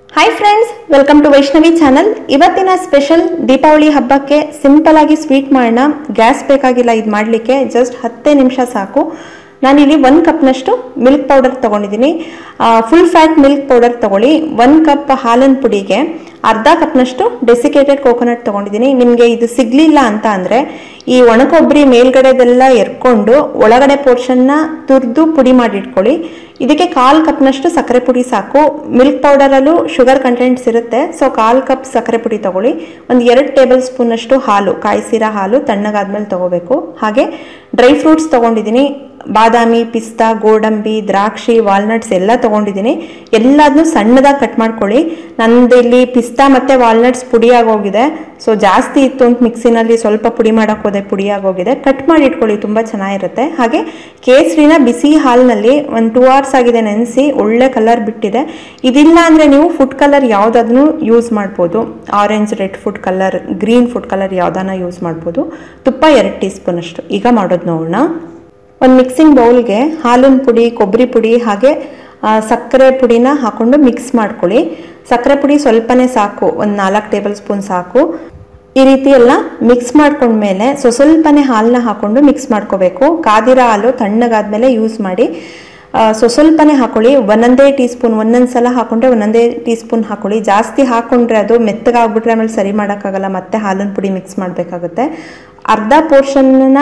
hi friends welcome to Vaishnavi channel ಇವತ್ತಿನ special Deepavali ಹಬ್ಬಕ್ಕೆ simple ಆಗಿ ಸ್ವೀಟ್ ಮಾಡೋಣ ಗ್ಯಾಸ್ ಬೇಕಾಗಿಲ್ಲ ಇದು ಮಾಡಲಿಕ್ಕೆ ಜಸ್ಟ್ ಹತ್ತೇ ನಿಮಿಷ ಸಾಕು ನಾನಿಲ್ಲಿ ಒಂದು ಕಪ್ನಷ್ಟು ಮಿಲ್ಕ್ ಪೌಡರ್ ತೊಗೊಂಡಿದ್ದೀನಿ ಫುಲ್ ಫ್ಯಾಟ್ ಮಿಲ್ಕ್ ಪೌಡರ್ ತೊಗೊಳ್ಳಿ ಒಂದು ಕಪ್ ಹಾಲಿನ ಪುಡಿಗೆ ಅರ್ಧ ಕಪ್ನಷ್ಟು ಡೆಸಿಕೇಟೆಡ್ ಕೋಕೋನಟ್ ತೊಗೊಂಡಿದ್ದೀನಿ ನಿಮಗೆ ಇದು ಸಿಗಲಿಲ್ಲ ಅಂತ ಅಂದರೆ ಈ ಒಣಕೊಬ್ಬರಿ ಮೇಲ್ಗಡೆದೆಲ್ಲ ಎರ್ಕೊಂಡು ಒಳಗಡೆ ಪೋರ್ಷನ್ನ ತುರಿದು ಪುಡಿ ಮಾಡಿ ಇಟ್ಕೊಳ್ಳಿ ಇದಕ್ಕೆ ಕಾಲು ಕಪ್ನಷ್ಟು ಸಕ್ಕರೆ ಪುಡಿ ಸಾಕು ಮಿಲ್ಕ್ ಪೌಡರಲ್ಲೂ ಶುಗರ್ ಕಂಟೆಂಟ್ಸ್ ಇರುತ್ತೆ ಸೊ ಕಾಲು ಕಪ್ ಸಕ್ಕರೆ ಪುಡಿ ತಗೊಳ್ಳಿ ಒಂದು ಎರಡು ಟೇಬಲ್ ಸ್ಪೂನಷ್ಟು ಹಾಲು ಕಾಯಿಸಿರೋ ಹಾಲು ತಣ್ಣಗಾದ್ಮೇಲೆ ತಗೋಬೇಕು ಹಾಗೆ ಡ್ರೈ ಫ್ರೂಟ್ಸ್ ತೊಗೊಂಡಿದ್ದೀನಿ ಬಾದಾಮಿ ಪಿಸ್ತಾ ಗೋಡಂಬಿ ದ್ರಾಕ್ಷಿ ವಾಲ್ನಟ್ಸ್ ಎಲ್ಲ ತೊಗೊಂಡಿದ್ದೀನಿ ಎಲ್ಲದನ್ನೂ ಸಣ್ಣದಾಗಿ ಕಟ್ ಮಾಡ್ಕೊಳ್ಳಿ ನಂದು ಇಲ್ಲಿ ಪಿಸ್ತಾ ಮತ್ತು ವಾಲ್ನಟ್ಸ್ ಪುಡಿ ಆಗೋಗಿದೆ ಸೊ ಜಾಸ್ತಿ ಇತ್ತು ಅಂತ ಮಿಕ್ಸಿನಲ್ಲಿ ಸ್ವಲ್ಪ ಪುಡಿ ಮಾಡೋಕೆ ಹೋದೆ ಪುಡಿ ಆಗೋಗಿದೆ ಕಟ್ ಮಾಡಿ ಇಟ್ಕೊಳ್ಳಿ ತುಂಬ ಚೆನ್ನಾಗಿರುತ್ತೆ ಹಾಗೆ ಕೇಸರಿನ ಬಿಸಿ ಹಾಲಿನಲ್ಲಿ ಒಂದು ಟೂ ಅವರ್ಸ್ ಆಗಿದೆ ನೆನೆಸಿ ಒಳ್ಳೆ ಕಲರ್ ಬಿಟ್ಟಿದೆ ಇದಿಲ್ಲ ಅಂದರೆ ನೀವು ಫುಡ್ ಕಲರ್ ಯಾವುದಾದ್ರೂ ಯೂಸ್ ಮಾಡ್ಬೋದು orange red food colour green food colour ಯಾವುದಾನ ಯೂಸ್ ಮಾಡ್ಬೋದು ತುಪ್ಪ ಎರಡು ಟೀ ಸ್ಪೂನ್ ಅಷ್ಟು ಈಗ ಮಾಡೋದು ನೋಡೋಣ ಒಂದು ಮಿಕ್ಸಿಂಗ್ ಬೌಲ್ಗೆ ಹಾಲಿನ ಪುಡಿ ಕೊಬ್ಬರಿ ಪುಡಿ ಹಾಗೆ ಆ, ಸಕ್ಕರೆ ಪುಡಿನ ಹಾಕೊಂಡು ಮಿಕ್ಸ್ ಮಾಡ್ಕೊಳ್ಳಿ ಸಕ್ಕರೆ ಪುಡಿ ಸ್ವಲ್ಪನೇ ಸಾಕು ಒಂದು ನಾಲ್ಕು ಟೇಬಲ್ ಸ್ಪೂನ್ ಸಾಕು ಈ ರೀತಿ ಎಲ್ಲ ಮಿಕ್ಸ್ ಮಾಡ್ಕೊಂಡ್ಮೇಲೆ ಸೊ ಸ್ವಲ್ಪನೇ ಹಾಲನ್ನ ಹಾಕೊಂಡು ಮಿಕ್ಸ್ ಮಾಡ್ಕೋಬೇಕು ಕಾದಿರೋ ಹಾಲು ತಣ್ಣಗಾದ್ಮೇಲೆ ಯೂಸ್ ಮಾಡಿ ಆ, ಸೊ ಸ್ವಲ್ಪನೇ ಹಾಕೊಳ್ಳಿ ಒಂದೊಂದೇ ಟೀ ಸ್ಪೂನ್ ಒಂದೊಂದು ಸಲ ಹಾಕೊಂಡ್ರೆ ಒಂದೊಂದೇ ಟೀ ಸ್ಪೂನ್ ಹಾಕೊಳ್ಳಿ ಜಾಸ್ತಿ ಹಾಕೊಂಡ್ರೆ ಅದು ಮೆತ್ತಗಾಗ್ಬಿಟ್ರೆ ಆಮೇಲೆ ಸರಿ ಮಾಡೋಕ್ಕಾಗಲ್ಲ ಮತ್ತೆ ಹಾಲಿನ ಪುಡಿ ಮಿಕ್ಸ್ ಮಾಡಬೇಕಾಗುತ್ತೆ ಅರ್ಧ ಪೋರ್ಷನ್ನ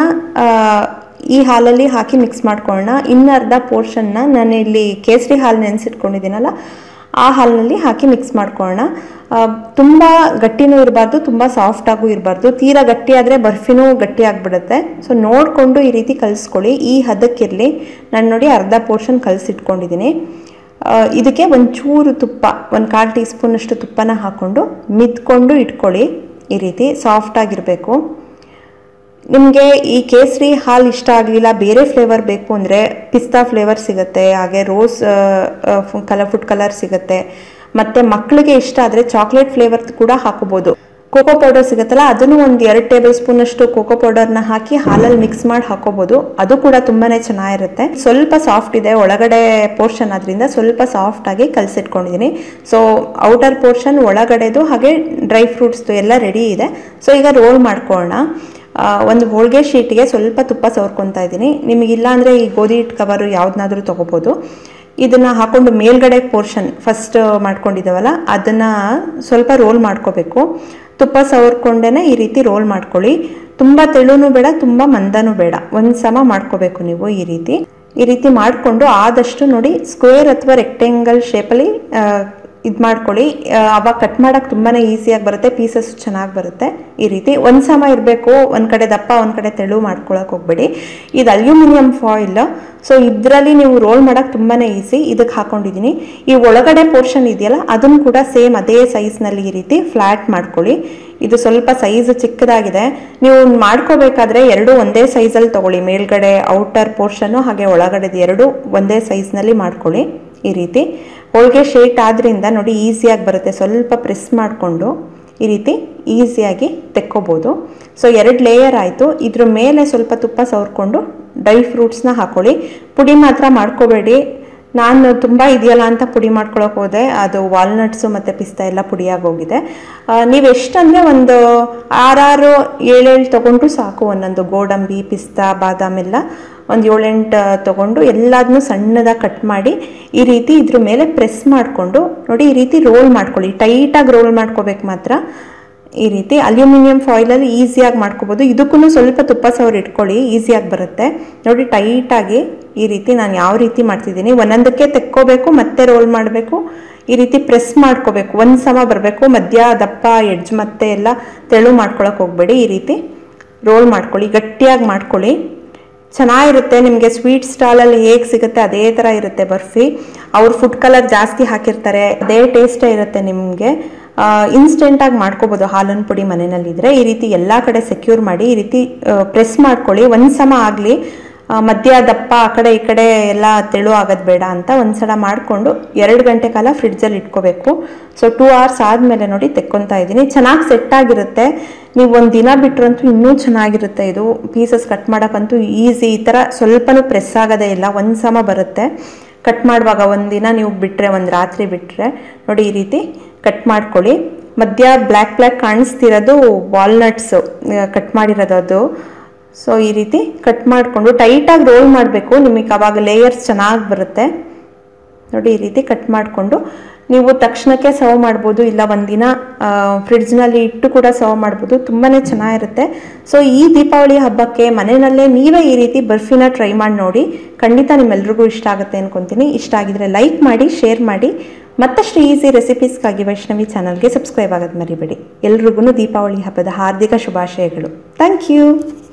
ಈ ಹಾಲಲ್ಲಿ ಹಾಕಿ ಮಿಕ್ಸ್ ಮಾಡ್ಕೊಳ್ಳೋಣ ಇನ್ನು ಅರ್ಧ ಪೋರ್ಷನ್ನ ನಾನು ಇಲ್ಲಿ ಕೇಸರಿ ಹಾಲು ನೆನೆಸಿಟ್ಕೊಂಡಿದ್ದೀನಲ್ಲ ಆ ಹಾಲಿನಲ್ಲಿ ಹಾಕಿ ಮಿಕ್ಸ್ ಮಾಡ್ಕೊಳ್ಳೋಣ ಆ, ತುಂಬ ಗಟ್ಟಿನೂ ಇರಬಾರ್ದು ತುಂಬ ಸಾಫ್ಟಾಗೂ ಇರಬಾರ್ದು ತೀರಾ ಗಟ್ಟಿ ಆದರೆ ಬರ್ಫಿನೂ ಗಟ್ಟಿ ಆಗಿಬಿಡುತ್ತೆ ಸೊ ನೋಡಿಕೊಂಡು ಈ ರೀತಿ ಕಲಿಸ್ಕೊಳ್ಳಿ ಈ ಹದಕ್ಕಿರಲಿ ನಾನು ನೋಡಿ ಅರ್ಧ ಪೋರ್ಷನ್ ಕಲಸಿಟ್ಕೊಂಡಿದ್ದೀನಿ ಇದಕ್ಕೆ ಒಂದು ಚೂರು ತುಪ್ಪ ಒಂದು ಕಾಲು ಟೀ ಸ್ಪೂನಷ್ಟು ತುಪ್ಪನ ಹಾಕ್ಕೊಂಡು ಮಿತ್ಕೊಂಡು ಇಟ್ಕೊಳ್ಳಿ ಈ ರೀತಿ ಸಾಫ್ಟಾಗಿರಬೇಕು ನಿಮಗೆ ಈ ಕೇಸರಿ ಹಾಲು ಇಷ್ಟ ಆಗಲಿಲ್ಲ ಬೇರೆ ಫ್ಲೇವರ್ ಬೇಕು ಅಂದರೆ ಪಿಸ್ತಾ ಫ್ಲೇವರ್ ಸಿಗುತ್ತೆ ಹಾಗೆ ರೋಸ್ ಕಲರ್ ಫುಡ್ ಕಲರ್ ಸಿಗುತ್ತೆ ಮತ್ತು ಮಕ್ಕಳಿಗೆ ಇಷ್ಟ ಆದರೆ ಚಾಕ್ಲೇಟ್ ಫ್ಲೇವರ್ ಕೂಡ ಹಾಕೋಬೋದು ಕೋಕೋ ಪೌಡರ್ ಸಿಗುತ್ತಲ್ಲ ಅದನ್ನು ಒಂದು ಎರಡು ಟೇಬಲ್ ಸ್ಪೂನಷ್ಟು ಕೋಕೋ ಪೌಡರ್ನ ಹಾಕಿ ಹಾಲಲ್ಲಿ ಮಿಕ್ಸ್ ಮಾಡಿ ಹಾಕೋಬೋದು ಅದು ಕೂಡ ತುಂಬಾ ಚೆನ್ನಾಗಿರುತ್ತೆ ಸ್ವಲ್ಪ ಸಾಫ್ಟ್ ಇದೆ ಒಳಗಡೆ ಪೋರ್ಷನ್ ಅದರಿಂದ ಸ್ವಲ್ಪ ಸಾಫ್ಟಾಗಿ ಕಲಸಿಟ್ಕೊಂಡಿದ್ದೀನಿ ಸೊ ಔಟರ್ ಪೋರ್ಷನ್ ಒಳಗಡೆದು ಹಾಗೆ ಡ್ರೈ ಫ್ರೂಟ್ಸ್ದು ಎಲ್ಲ ರೆಡಿ ಇದೆ ಸೊ ಈಗ ರೋಲ್ ಮಾಡ್ಕೊಳ್ಳೋಣ ಆ, ಒಂದು ಹೋಳಿಗೆ ಶೀಟ್ಗೆ ಸ್ವಲ್ಪ ತುಪ್ಪ ಸವರ್ಕೊತಾ ಇದ್ದೀನಿ ನಿಮಗಿಲ್ಲ ಅಂದರೆ ಈ ಗೋಧಿ ಹಿಟ್ಟು ಕವರು ಯಾವ್ದನ್ನಾದ್ರೂ ತೊಗೋಬೋದು ಇದನ್ನು ಹಾಕೊಂಡು ಮೇಲ್ಗಡೆ ಪೋರ್ಷನ್ ಫಸ್ಟ್ ಮಾಡ್ಕೊಂಡಿದ್ದಾವಲ್ಲ ಅದನ್ನು ಸ್ವಲ್ಪ ರೋಲ್ ಮಾಡ್ಕೋಬೇಕು ತುಪ್ಪ ಸವರ್ಕೊಂಡೇ ಈ ರೀತಿ ರೋಲ್ ಮಾಡ್ಕೊಳ್ಳಿ ತುಂಬ ತೆಳುನೂ ಬೇಡ ತುಂಬ ಮಂದನೂ ಬೇಡ ಒಂದು ಸಮ ಮಾಡ್ಕೋಬೇಕು ನೀವು ಈ ರೀತಿ ಈ ರೀತಿ ಮಾಡಿಕೊಂಡು ಆದಷ್ಟು ನೋಡಿ ಸ್ಕ್ವೇರ್ ಅಥವಾ ರೆಕ್ಟೆಂಗಲ್ ಶೇಪಲ್ಲಿ ಇದು ಮಾಡ್ಕೊಳ್ಳಿ ಆ, ಅವಾಗ ಕಟ್ ಮಾಡೋಕೆ ತುಂಬಾ ಈಸಿಯಾಗಿ ಬರುತ್ತೆ ಪೀಸಸ್ ಚೆನ್ನಾಗಿ ಬರುತ್ತೆ ಈ ರೀತಿ ಒಂದು ಸಮ ಇರಬೇಕು ಒಂದು ಕಡೆ ದಪ್ಪ ಒಂದು ಕಡೆ ತೆಳು ಮಾಡ್ಕೊಳಕ್ಕೆ ಹೋಗ್ಬೇಡಿ ಇದು ಅಲ್ಯೂಮಿನಿಯಂ ಫಾಯಿಲ್ ಸೊ ಇದರಲ್ಲಿ ನೀವು ರೋಲ್ ಮಾಡೋಕೆ ತುಂಬಾ ಈಸಿ ಇದಕ್ಕೆ ಹಾಕೊಂಡಿದ್ದೀನಿ ಈ ಒಳಗಡೆ ಪೋರ್ಷನ್ ಇದೆಯಲ್ಲ ಅದನ್ನು ಕೂಡ ಸೇಮ್ ಅದೇ ಸೈಜ್ನಲ್ಲಿ ಈ ರೀತಿ ಫ್ಲ್ಯಾಟ್ ಮಾಡ್ಕೊಳ್ಳಿ ಇದು ಸ್ವಲ್ಪ ಸೈಜ್ ಚಿಕ್ಕದಾಗಿದೆ ನೀವು ಮಾಡ್ಕೋಬೇಕಾದ್ರೆ ಎರಡು ಒಂದೇ ಸೈಜಲ್ಲಿ ತಗೊಳ್ಳಿ ಮೇಲ್ಗಡೆ ಔಟರ್ ಪೋರ್ಷನ್ನು ಹಾಗೆ ಒಳಗಡೆದು ಎರಡು ಒಂದೇ ಸೈಜ್ನಲ್ಲಿ ಮಾಡ್ಕೊಳ್ಳಿ ಈ ರೀತಿ ಹೋಳಿಗೆ ಶೇಟ್ ಆದ್ರಿಂದ ನೋಡಿ ಈಸಿಯಾಗಿ ಬರುತ್ತೆ ಸ್ವಲ್ಪ ಪ್ರೆಸ್ ಮಾಡಿಕೊಂಡು ಈ ರೀತಿ ಈಸಿಯಾಗಿ ತೆಕ್ಕೋಬೋದು ಸೊ ಎರಡು ಲೇಯರ್ ಆಯಿತು ಇದ್ರ ಮೇಲೆ ಸ್ವಲ್ಪ ತುಪ್ಪ ಸವರ್ಕೊಂಡು ಡ್ರೈ ಫ್ರೂಟ್ಸ್ನ ಹಾಕೊಳ್ಳಿ ಪುಡಿ ಮಾತ್ರ ಮಾಡ್ಕೋಬೇಡಿ ನಾನು ತುಂಬ ಇದೆಯಲ್ಲ ಅಂತ ಪುಡಿ ಮಾಡ್ಕೊಳಕ್ಕೆ ಹೋದೆ ಅದು ವಾಲ್ನಟ್ಸು ಮತ್ತು ಪಿಸ್ತಾ ಎಲ್ಲ ಪುಡಿಯಾಗೋಗಿದೆ ನೀವು ಎಷ್ಟಂದರೆ ಒಂದು ಆರಾರು ಏಳೇಳು ತೊಗೊಂಡ್ರು ಸಾಕು ಒಂದೊಂದು ಗೋಡಂಬಿ ಪಿಸ್ತಾ ಬಾದಾಮ್ ಎಲ್ಲ ಒಂದು ಏಳೆಂಟು ತೊಗೊಂಡು ಎಲ್ಲದನ್ನೂ ಸಣ್ಣದಾಗಿ ಕಟ್ ಮಾಡಿ ಈ ರೀತಿ ಇದ್ರ ಮೇಲೆ ಪ್ರೆಸ್ ಮಾಡಿಕೊಂಡು ನೋಡಿ ಈ ರೀತಿ ರೋಲ್ ಮಾಡ್ಕೊಳ್ಳಿ ಟೈಟಾಗಿ ರೋಲ್ ಮಾಡ್ಕೋಬೇಕು ಮಾತ್ರ ಈ ರೀತಿ ಅಲ್ಯೂಮಿನಿಯಂ ಫಾಯಿಲಲ್ಲಿ ಈಸಿಯಾಗಿ ಮಾಡ್ಕೋಬೋದು ಇದಕ್ಕೂ ಸ್ವಲ್ಪ ತುಪ್ಪ ಸವರ್ ಇಟ್ಕೊಳ್ಳಿ ಈಸಿಯಾಗಿ ಬರುತ್ತೆ ನೋಡಿ ಟೈಟಾಗಿ ಈ ರೀತಿ ನಾನು ಯಾವ ರೀತಿ ಮಾಡ್ತಿದ್ದೀನಿ ಒಂದೊಂದಕ್ಕೆ ತೆಕ್ಕೋಬೇಕು ಮತ್ತೆ ರೋಲ್ ಮಾಡಬೇಕು ಈ ರೀತಿ ಪ್ರೆಸ್ ಮಾಡ್ಕೋಬೇಕು ಒಂದು ಸಮ ಬರಬೇಕು ಮಧ್ಯ ದಪ್ಪ ಎಡ್ಜ್ ಮತ್ತೆ ಎಲ್ಲ ತೆಳು ಮಾಡ್ಕೊಳಕ್ಕೆ ಹೋಗಬೇಡಿ ಈ ರೀತಿ ರೋಲ್ ಮಾಡ್ಕೊಳ್ಳಿ ಗಟ್ಟಿಯಾಗಿ ಮಾಡ್ಕೊಳ್ಳಿ ಚೆನ್ನಾಗಿರುತ್ತೆ ನಿಮಗೆ ಸ್ವೀಟ್ ಸ್ಟಾಲಲ್ಲಿ ಹೇಗೆ ಸಿಗುತ್ತೆ ಅದೇ ಥರ ಇರುತ್ತೆ ಬರ್ಫಿ ಅವ್ರು ಫುಡ್ ಕಲರ್ ಜಾಸ್ತಿ ಹಾಕಿರ್ತಾರೆ ಅದೇ ಟೇಸ್ಟೇ ಇರುತ್ತೆ ನಿಮಗೆ ಇನ್ಸ್ಟೆಂಟಾಗಿ ಮಾಡ್ಕೋಬೋದು ಹಾಲಿನ ಪುಡಿ ಮನೆಯಲ್ಲಿದ್ದರೆ ಈ ರೀತಿ ಎಲ್ಲ ಕಡೆ ಸೆಕ್ಯೂರ್ ಮಾಡಿ ಈ ರೀತಿ ಪ್ರೆಸ್ ಮಾಡ್ಕೊಳ್ಳಿ ಒಂದು ಸಮ ಆಗಲಿ ಮಧ್ಯ ದಪ್ಪ ಆ ಕಡೆ ಈ ಕಡೆ ಎಲ್ಲ ತೆಳು ಆಗೋದು ಬೇಡ ಅಂತ ಒಂದ್ಸಲ ಮಾಡಿಕೊಂಡು ಎರಡು ಗಂಟೆ ಕಾಲ ಫ್ರಿಡ್ಜಲ್ಲಿ ಇಟ್ಕೋಬೇಕು ಸೊ ಟೂ ಅವರ್ಸ್ ಆದಮೇಲೆ ನೋಡಿ ತೆಕ್ಕೊತಾ ಇದ್ದೀನಿ ಚೆನ್ನಾಗಿ ಸೆಟ್ ಆಗಿರುತ್ತೆ ನೀವು ಒಂದು ದಿನ ಬಿಟ್ರಂತೂ ಇನ್ನೂ ಚೆನ್ನಾಗಿರುತ್ತೆ ಇದು ಪೀಸಸ್ ಕಟ್ ಮಾಡೋಕ್ಕಂತೂ ಈಸಿ ಈ ಥರ ಸ್ವಲ್ಪನೂ ಪ್ರೆಸ್ ಆಗೋದೇ ಇಲ್ಲ ಒಂದು ಸಮ ಬರುತ್ತೆ ಕಟ್ ಮಾಡುವಾಗ ಒಂದಿನ ನೀವು ಬಿಟ್ಟರೆ ಒಂದು ರಾತ್ರಿ ಬಿಟ್ಟರೆ ನೋಡಿ ಈ ರೀತಿ ಕಟ್ ಮಾಡ್ಕೊಳ್ಳಿ ಮಧ್ಯ ಬ್ಲ್ಯಾಕ್ ಬ್ಲ್ಯಾಕ್ ಕಾಣಿಸ್ತಿರೋದು ವಾಲ್ನಟ್ಸು ಕಟ್ ಮಾಡಿರೋದು ಅದು ಸೊ ಈ ರೀತಿ ಕಟ್ ಮಾಡಿಕೊಂಡು ಟೈಟಾಗಿ ರೋಲ್ ಮಾಡಬೇಕು ನಿಮಗೆ ಅವಾಗ ಲೇಯರ್ಸ್ ಚೆನ್ನಾಗಿ ಬರುತ್ತೆ ನೋಡಿ ಈ ರೀತಿ ಕಟ್ ಮಾಡಿಕೊಂಡು ನೀವು ತಕ್ಷಣಕ್ಕೆ ಸರ್ವ್ ಮಾಡ್ಬೋದು ಇಲ್ಲ ಒಂದಿನ ಫ್ರಿಡ್ಜ್ನಲ್ಲಿ ಇಟ್ಟು ಕೂಡ ಸರ್ವ್ ಮಾಡ್ಬೋದು ತುಂಬಾ ಚೆನ್ನಾಗಿರುತ್ತೆ ಸೊ ಈ ದೀಪಾವಳಿ ಹಬ್ಬಕ್ಕೆ ಮನೆಯಲ್ಲೇ ನೀವೇ ಈ ರೀತಿ ಬರ್ಫಿನ ಟ್ರೈ ಮಾಡಿ ನೋಡಿ ಖಂಡಿತ ನಿಮ್ಮೆಲ್ರಿಗೂ ಇಷ್ಟ ಆಗುತ್ತೆ ಅನ್ಕೊತೀನಿ ಇಷ್ಟ ಆಗಿದ್ರೆ ಲೈಕ್ ಮಾಡಿ ಶೇರ್ ಮಾಡಿ ಮತ್ತಷ್ಟು ಈಸಿ ರೆಸಿಪೀಸ್ಗಾಗಿ ವೈಷ್ಣವಿ ಚಾನಲ್ಗೆ ಸಬ್ಸ್ಕ್ರೈಬ್ ಆಗೋದು ಮರಿಬೇಡಿ ಎಲ್ರಿಗೂ ದೀಪಾವಳಿ ಹಬ್ಬದ ಹಾರ್ದಿಕ ಶುಭಾಶಯಗಳು ಥ್ಯಾಂಕ್ ಯು